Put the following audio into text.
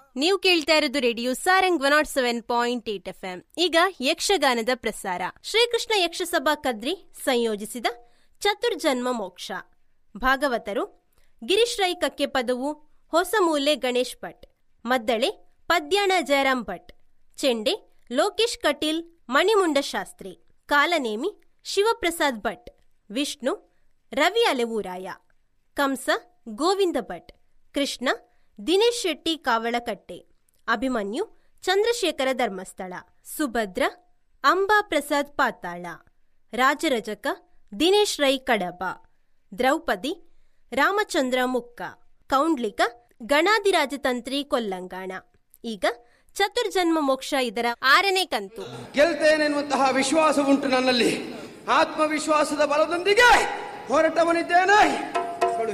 ನೀವು ಕೇಳ್ತಾ ಇರೋದು radio Sarang one naught seven point eight F M ಈಗ ಯಕ್ಷಗಾನದ ಪ್ರಸಾರ ಶ್ರೀಕೃಷ್ಣ ಯಕ್ಷಸಭಾ ಕದ್ರಿ ಸಂಯೋಜಿಸಿದ ಚತುರ್ಜನ್ಮ ಮೋಕ್ಷ ಭಾಗವತರು ಗಿರೀಶ್ ರೈ ಕಕ್ಕೆ ಪದವು ಹೊಸಮೂಲೆ ಗಣೇಶ್ ಭಟ್ ಮದ್ದಳೆ ಪದ್ಯಾಣ ಜಯರಾಮ್ ಭಟ್ ಚೆಂಡೆ ಲೋಕೇಶ್ ಕಟೀಲ್ ಮಣಿಮುಂಡ ಶಾಸ್ತ್ರಿ ಕಾಲನೇಮಿ ಶಿವಪ್ರಸಾದ್ ಭಟ್ ವಿಷ್ಣು ರವಿ ಅಲೆವೂರಾಯ ಕಂಸ ಗೋವಿಂದ ಭಟ್ ಕೃಷ್ಣ ದಿನೇಶ್ ಶೆಟ್ಟಿ ಕಾವಳಕಟ್ಟೆ ಅಭಿಮನ್ಯು ಚಂದ್ರಶೇಖರ ಧರ್ಮಸ್ಥಳ ಸುಭದ್ರ ಅಂಬಾ ಪ್ರಸಾದ್ ಪಾತಾಳ ರಾಜರಜಕ ದಿನೇಶ್ ರೈ ಕಡಬ ದ್ರೌಪದಿ ರಾಮಚಂದ್ರ ಮುಕ್ಕ ಕೌಂಡ್ಲಿಕ ಗಣಾದಿರಾಜತಂತ್ರಿ ಕೊಲ್ಲಂಗಾಣ ಈಗ ಚತುರ್ಜನ್ಮ ಮೋಕ್ಷ ಇದರ ಆರನೇ ಕಂತು ಗೆಲ್ತೇನೆನ್ನುವಂತಹ ವಿಶ್ವಾಸ ಉಂಟು ನನ್ನಲ್ಲಿ ಆತ್ಮವಿಶ್ವಾಸದ ಬಲದೊಂದಿಗೆ ಹೊರಟವನಿದ್ದೇನೆ